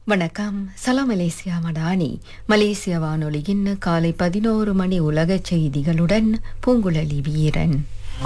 வணக்கம் சலாம் மலேசியா மடானி மலேசிய வானொலியின் காலை பதினோரு மணி உலக செய்திகளுடன் பூங்குழலி வீரன்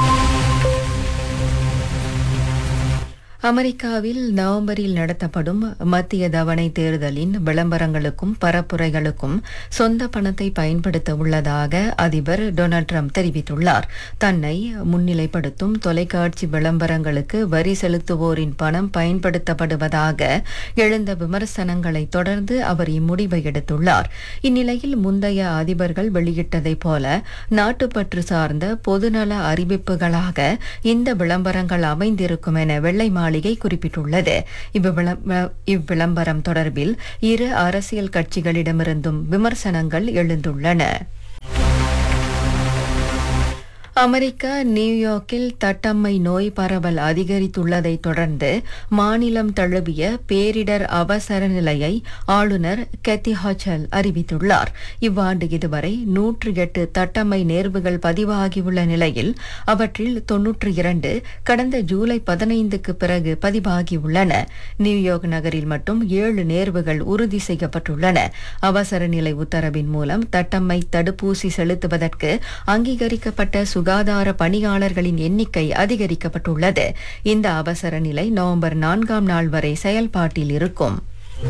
அமெரிக்காவில் நவம்பரில் நடத்தப்படும் மத்திய தவணை தேர்தலின் விளம்பரங்களுக்கும் பரப்புரைகளுக்கும் சொந்த பணத்தை பயன்படுத்த உள்ளதாக அதிபர் டொனால்ட் ட்ரம்ப் தெரிவித்துள்ளார் தன்னை முன்னிலைப்படுத்தும் தொலைக்காட்சி விளம்பரங்களுக்கு வரி செலுத்துவோரின் பணம் பயன்படுத்தப்படுவதாக எழுந்த விமர்சனங்களை தொடர்ந்து அவர் இம்முடிவை எடுத்துள்ளார் இந்நிலையில் முந்தைய அதிபர்கள் வெளியிட்டதைப் போல நாட்டுப்பற்று சார்ந்த பொதுநல அறிவிப்புகளாக இந்த விளம்பரங்கள் அமைந்திருக்கும் என வெள்ளை மாளிகை குறிப்பிட்டுள்ளது இவ்விளம்ப- இவ்விளம்பரம் தொடர்பில் இரு அரசியல் கட்சிகளிடமிருந்தும் விமர்சனங்கள் எழுந்துள்ளன அமெரிக்கா நியூயார்க்கில் தட்டம்மை நோய் பரவல் அதிகரித்துள்ளதை தொடர்ந்து மாநிலம் தழுவிய பேரிடர் அவசர நிலையை ஆளுநர் கெத்தி ஹாச்சல் அறிவித்துள்ளார் இவ்வாண்டு இதுவரை நூற்று எட்டு தட்டம்மை நேர்வுகள் பதிவாகியுள்ள நிலையில் அவற்றில் தொன்னூற்று இரண்டு கடந்த ஜூலை பதினைந்துக்கு பிறகு பதிவாகியுள்ளன நியூயார்க் நகரில் மட்டும் ஏழு நேர்வுகள் உறுதி செய்யப்பட்டுள்ளன அவசர நிலை உத்தரவின் மூலம் தட்டம்மை தடுப்பூசி செலுத்துவதற்கு அங்கீகரிக்கப்பட்ட சுகாதார பணியாளர்களின் எண்ணிக்கை அதிகரிக்கப்பட்டுள்ளது இந்த அவசர நிலை நவம்பர் நான்காம் நாள் வரை செயல்பாட்டில் இருக்கும்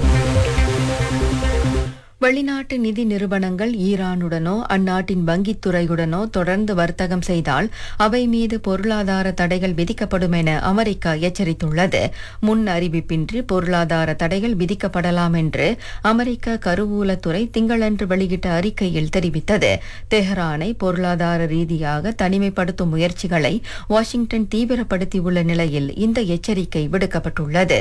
வெளிநாட்டு நிதி நிறுவனங்கள் ஈரானுடனோ அந்நாட்டின் வங்கித் துறையுடனோ தொடர்ந்து வர்த்தகம் செய்தால் அவை மீது பொருளாதார தடைகள் விதிக்கப்படும் என அமெரிக்கா எச்சரித்துள்ளது முன் அறிவிப்பின்றி பொருளாதார தடைகள் விதிக்கப்படலாம் என்று அமெரிக்க கருவூலத்துறை திங்களன்று வெளியிட்ட அறிக்கையில் தெரிவித்தது தெஹ்ரானை பொருளாதார ரீதியாக தனிமைப்படுத்தும் முயற்சிகளை வாஷிங்டன் தீவிரப்படுத்தியுள்ள நிலையில் இந்த எச்சரிக்கை விடுக்கப்பட்டுள்ளது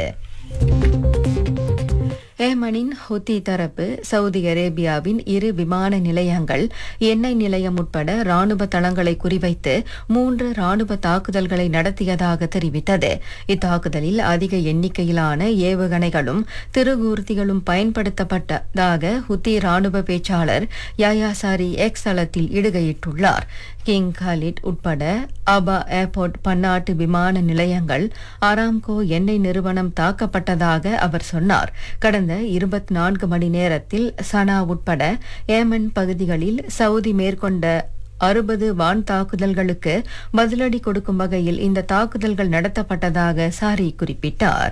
ஏமனின் ஹுத்தி தரப்பு சவுதி அரேபியாவின் இரு விமான நிலையங்கள் எண்ணெய் நிலையம் உட்பட ராணுவ தளங்களை குறிவைத்து மூன்று ராணுவ தாக்குதல்களை நடத்தியதாக தெரிவித்தது இத்தாக்குதலில் அதிக எண்ணிக்கையிலான ஏவுகணைகளும் திருகூர்த்திகளும் பயன்படுத்தப்பட்டதாக ஹுத்தி ராணுவ பேச்சாளர் யாயாசாரி எக்ஸ் தளத்தில் இடுகையிட்டுள்ளார் கிங் காலிட் உட்பட அபா ஏர்போர்ட் பன்னாட்டு விமான நிலையங்கள் அராம்கோ எண்ணெய் நிறுவனம் தாக்கப்பட்டதாக அவர் சொன்னார் கடந்த இருபத்தி நான்கு மணி நேரத்தில் சனா உட்பட ஏமன் பகுதிகளில் சவுதி மேற்கொண்ட அறுபது வான் தாக்குதல்களுக்கு பதிலடி கொடுக்கும் வகையில் இந்த தாக்குதல்கள் நடத்தப்பட்டதாக சாரி குறிப்பிட்டார்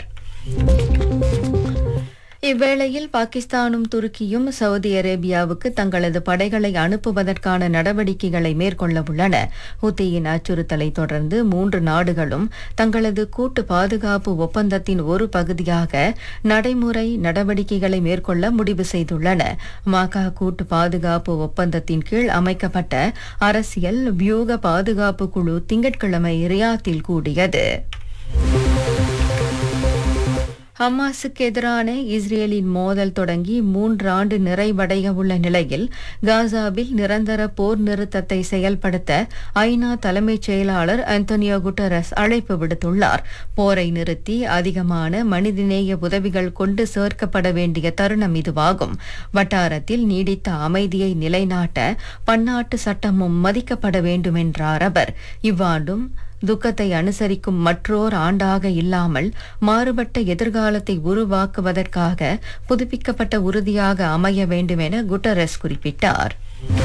இவ்வேளையில் பாகிஸ்தானும் துருக்கியும் சவுதி அரேபியாவுக்கு தங்களது படைகளை அனுப்புவதற்கான நடவடிக்கைகளை மேற்கொள்ள உள்ளன ஹுத்தியின் அச்சுறுத்தலை தொடர்ந்து மூன்று நாடுகளும் தங்களது கூட்டு பாதுகாப்பு ஒப்பந்தத்தின் ஒரு பகுதியாக நடைமுறை நடவடிக்கைகளை மேற்கொள்ள முடிவு செய்துள்ளன மாகா கூட்டு பாதுகாப்பு ஒப்பந்தத்தின் கீழ் அமைக்கப்பட்ட அரசியல் வியூக பாதுகாப்பு குழு திங்கட்கிழமை ரியாத்தில் கூடியது ஹமாஸுக்கு எதிரான இஸ்ரேலின் மோதல் தொடங்கி மூன்றாண்டு நிறைவடைய உள்ள நிலையில் காசாவில் நிரந்தர போர் நிறுத்தத்தை செயல்படுத்த ஐநா தலைமைச் செயலாளர் அந்தோனியோ குட்டரஸ் அழைப்பு விடுத்துள்ளார் போரை நிறுத்தி அதிகமான மனிதநேய உதவிகள் கொண்டு சேர்க்கப்பட வேண்டிய தருணம் இதுவாகும் வட்டாரத்தில் நீடித்த அமைதியை நிலைநாட்ட பன்னாட்டு சட்டமும் மதிக்கப்பட வேண்டும் என்றார் அவர் இவ்வாண்டும் துக்கத்தை அனுசரிக்கும் மற்றோர் ஆண்டாக இல்லாமல் மாறுபட்ட எதிர்காலத்தை உருவாக்குவதற்காக புதுப்பிக்கப்பட்ட உறுதியாக அமைய வேண்டும் என குட்டரஸ் குறிப்பிட்டார்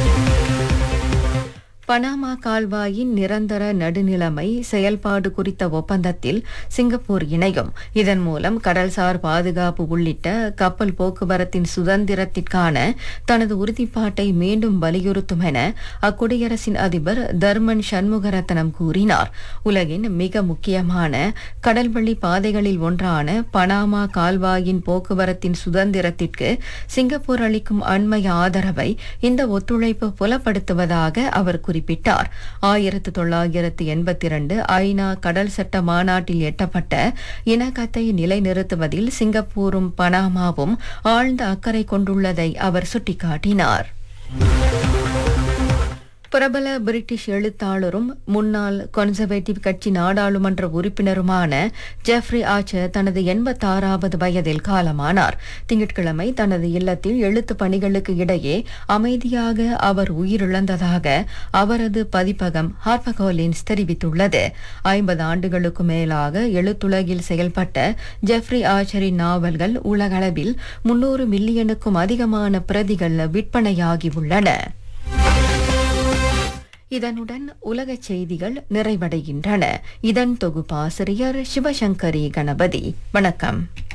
பனாமா கால்வாயின் நிரந்தர நடுநிலைமை செயல்பாடு குறித்த ஒப்பந்தத்தில் சிங்கப்பூர் இணையும் இதன் மூலம் கடல்சார் பாதுகாப்பு உள்ளிட்ட கப்பல் போக்குவரத்தின் சுதந்திரத்திற்கான தனது உறுதிப்பாட்டை மீண்டும் வலியுறுத்தும் என அக்குடியரசின் அதிபர் தர்மன் சண்முகரத்னம் கூறினார் உலகின் மிக முக்கியமான கடல்வழி பாதைகளில் ஒன்றான பனாமா கால்வாயின் போக்குவரத்தின் சுதந்திரத்திற்கு சிங்கப்பூர் அளிக்கும் அண்மைய ஆதரவை இந்த ஒத்துழைப்பு புலப்படுத்துவதாக அவர் குறிப்பிட்டார் ஆயிரத்து தொள்ளாயிரத்து எண்பத்தி இரண்டு ஐநா கடல் சட்ட மாநாட்டில் எட்டப்பட்ட இணக்கத்தை நிலைநிறுத்துவதில் சிங்கப்பூரும் பனாமாவும் ஆழ்ந்த அக்கறை கொண்டுள்ளதை அவர் சுட்டிக்காட்டினார் பிரபல பிரிட்டிஷ் எழுத்தாளரும் முன்னாள் கன்சர்வேட்டிவ் கட்சி நாடாளுமன்ற உறுப்பினருமான ஜெஃப்ரி ஆச்சர் தனது எண்பத்தாறாவது வயதில் காலமானார் திங்கட்கிழமை தனது இல்லத்தில் எழுத்து பணிகளுக்கு இடையே அமைதியாக அவர் உயிரிழந்ததாக அவரது பதிப்பகம் ஹார்பகோலின்ஸ் தெரிவித்துள்ளது ஐம்பது ஆண்டுகளுக்கு மேலாக எழுத்துலகில் செயல்பட்ட ஜெஃப்ரி ஆச்சரின் நாவல்கள் உலகளவில் முன்னூறு மில்லியனுக்கும் அதிகமான பிரதிகள் விற்பனையாகியுள்ளன இதனுடன் உலகச் செய்திகள் நிறைவடைகின்றன இதன் தொகுப்பாசிரியர் சிவசங்கரி கணபதி வணக்கம்